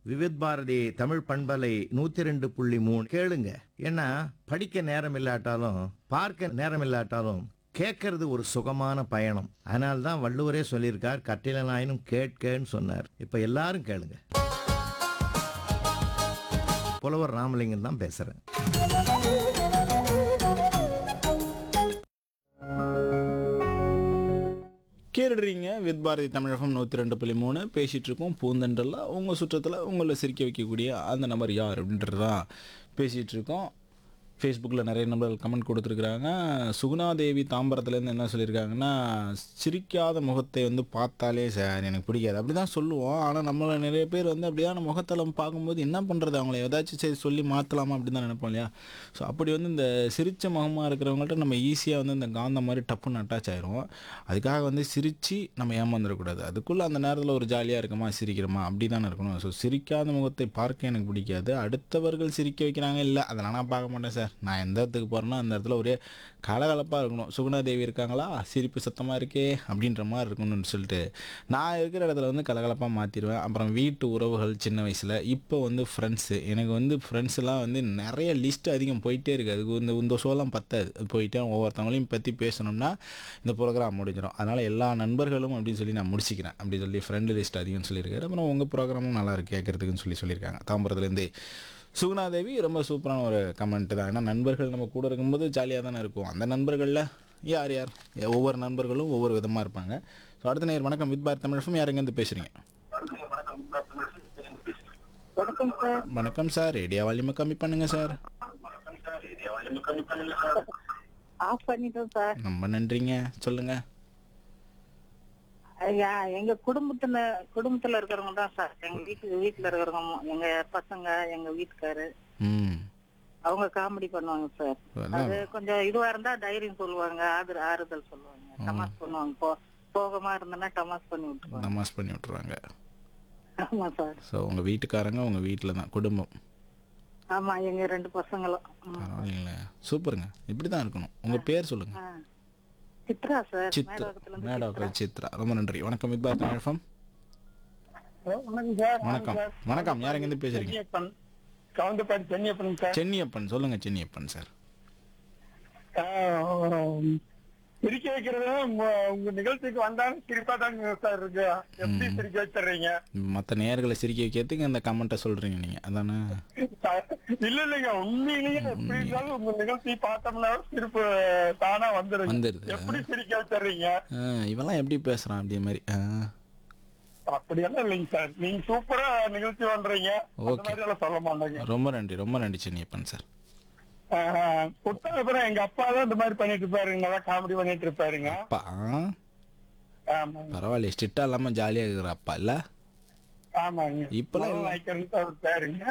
விவித் பாரதி தமிழ் பண்பலை நூத்தி ரெண்டு புள்ளி மூணு கேளுங்க ஏன்னா படிக்க நேரம் இல்லாட்டாலும் பார்க்க நேரம் இல்லாட்டாலும் கேட்கறது ஒரு சுகமான பயணம் அதனால தான் வள்ளுவரே சொல்லியிருக்கார் கட்டிலனாயினும் கேட்கன்னு சொன்னார் இப்ப எல்லாரும் கேளுங்க புலவர் ராமலிங்கம் தான் பேசுறேன் கேட்டுடுறீங்க வித் பாரதி தமிழகம் நூற்றி ரெண்டு புள்ளி மூணு பேசிகிட்டு இருக்கோம் பூந்தண்டல்ல உங்கள் சுற்றத்தில் உங்களை சிரிக்க வைக்கக்கூடிய அந்த நபர் யார் அப்படின்றது தான் பேசிகிட்டு இருக்கோம் ஃபேஸ்புக்கில் நிறைய நபர்கள் கமெண்ட் கொடுத்துருக்குறாங்க சுகுணாதேவி தாம்பரத்துலேருந்து என்ன சொல்லியிருக்காங்கன்னா சிரிக்காத முகத்தை வந்து பார்த்தாலே சார் எனக்கு பிடிக்காது அப்படி தான் சொல்லுவோம் ஆனால் நம்மள நிறைய பேர் வந்து அப்படியான முகத்தில் பார்க்கும்போது என்ன பண்ணுறது அவங்கள ஏதாச்சும் சரி சொல்லி மாற்றலாமா அப்படின்னு தான் நினைப்போம் இல்லையா ஸோ அப்படி வந்து இந்த சிரித்த முகமாக இருக்கிறவங்கள்ட்ட நம்ம ஈஸியாக வந்து இந்த காந்த மாதிரி டப்புன்னு அட்டாச் ஆயிரும் அதுக்காக வந்து சிரித்து நம்ம ஏமாந்துடக்கூடாது அதுக்குள்ளே அந்த நேரத்தில் ஒரு ஜாலியாக இருக்குமா சிரிக்கிறோமா அப்படி தானே இருக்கணும் ஸோ சிரிக்காத முகத்தை பார்க்க எனக்கு பிடிக்காது அடுத்தவர்கள் சிரிக்க வைக்கிறாங்க இல்லை அதெல்லாம் நான் பார்க்க மாட்டேன் சார் நான் எந்த இடத்துக்கு போகிறேனோ அந்த இடத்துல ஒரே கலகலப்பாக இருக்கணும் சுகுணாதேவி இருக்காங்களா சிரிப்பு சத்தமாக இருக்கே அப்படின்ற மாதிரி இருக்கணும்னு சொல்லிட்டு நான் இருக்கிற இடத்துல வந்து கலகலப்பாக மாற்றிடுவேன் அப்புறம் வீட்டு உறவுகள் சின்ன வயசில் இப்போ வந்து ஃப்ரெண்ட்ஸு எனக்கு வந்து ஃப்ரெண்ட்ஸ்லாம் வந்து நிறைய லிஸ்ட் அதிகம் போயிட்டே இருக்குது அதுக்கு இந்த இந்த ஷோலாம் பத்தாது அது போயிட்டே ஒவ்வொருத்தவங்களையும் பற்றி பேசணும்னா இந்த ப்ரோக்ராம் முடிஞ்சிடும் அதனால் எல்லா நண்பர்களும் அப்படின்னு சொல்லி நான் முடிச்சிக்கிறேன் அப்படி சொல்லி ஃப்ரெண்டு லிஸ்ட் அதிகம்னு சொல்லியிருக்காரு அப்புறம் உங்கள் ப்ரோக்ராமும் நல்லா இருக்கு கேட்குறதுக்குன்னு சொல்லி சொல்லியிருக்காங்க தாம்பரத்துலேருந்து சுகுணாதேவி ரொம்ப சூப்பரான ஒரு கமெண்ட் தான் ஏன்னா நண்பர்கள் நம்ம கூட இருக்கும்போது ஜாலியாக தானே இருக்கும் அந்த நண்பர்களில் யார் யார் ஒவ்வொரு நண்பர்களும் ஒவ்வொரு விதமாக இருப்பாங்க ஸோ அடுத்த நேர் வணக்கம் வித் பாரத் தமிழகம் யார் எங்கேருந்து பேசுகிறீங்க வணக்கம் சார் வணக்கம் சார் ரேடியோ வால்யூமை கம்மி பண்ணுங்க சார் ஆஃப் பண்ணிட்டோம் சார் ரொம்ப நன்றிங்க சொல்லுங்க ஐயா எங்க குடும்பத்துல குடும்பத்துல இருக்கிறவங்க தான் சார் எங்க வீட்டு வீட்டுல இருக்கிறவங்க எங்க பசங்க எங்க வீட்டுக்காரு ம் அவங்க காமெடி பண்ணுவாங்க சார் அதான். அது கொஞ்சம் இதுவா இருந்தா தைரியம் சொல்லுவாங்க ஆறு ஆறுதல் சொல்லுவாங்க டமாஸ் பண்ணுவாங்க போ சோகமா இருந்தேன்னா டமாஸ் பண்ணி விட்டுருவாங்க நமாஸ் பண்ணி விட்டுருவாங்க ஆமா சார் ஸோ உங்கள் வீட்டுக்காரங்க உங்கள் வீட்டில் தான் குடும்பம் ஆமா எங்க ரெண்டு பசங்களும் ம். பரவாயில்லைங்களே சூப்பருங்க இப்படி தான் இருக்கணும் உங்கள் பேர் சொல்லுங்கள் ஆ. சித்ரா சார் சித்ரா மேடவரத்துல இருந்து மேடம் சித்ரா ரொம்ப நன்றி வணக்கம் வித் பாரத் தமிழகம் வணக்கம் சார் வணக்கம் வணக்கம் யார் எங்கேருந்து பேசுகிறீங்க சென்னியப்பன் கவுண்டப்பாடி சென்னியப்பன் சார் சென்னியப்பன் சொல்லுங்க சென்னியப்பன் சார் ஆஹ், சிரிக்க வைக்கிறது உங்க உங்க நிகழ்ச்சிக்கு வந்தாலும் சிரிப்பா தாங்க சார் இருக்கு எப்படி சிரிக்க வச்சிடுறீங்க மற்ற நேர்களை சிரிக்க வைக்கிறதுக்கு அந்த கமெண்ட்டை சொல்கிறீங்க நீங்கள் அதானே இல்ல இல்லைங்க உண்மையிலேயே எப்படி இருந்தாலும் உங்க நிகழ்ச்சி பார்த்தோம்னா சிரிப்பு தானா வந்துருங்க வந்துடுது எப்படி சிரிக்க வச்சிடுறீங்க ஆ, இவெல்லாம் எப்படி பேசுகிறான் அப்படி மாதிரி ஆ அப்படியெல்லாம் இல்லைங்க சார் நீங்க சூப்பரா நிகழ்ச்சி பண்றீங்க அந்த Okay. மாதிரி எல்லாம் சொல்ல மாட்டாங்க ரொம்ப நன்றி ரொம்ப நன்றி சென்னியப்பன் சார் புத்தகம் எங்க அப்பா தான் இந்த மாதிரி பண்ணிட்டு இருப்பாருங்க நல்லா காமெடி பண்ணிட்டு இருப்பாருங்க அப்பா ஆ, ஆமாங்க பரவாயில்லையே ஸ்ட்ரிக்டாக இல்லாமல் ஜாலியாக இருக்கிற அப்பா இல்லை ஆமாங்க இப்பெல்லாம் மனோ நாயக்கர்னு தான் அவர் பேருங்க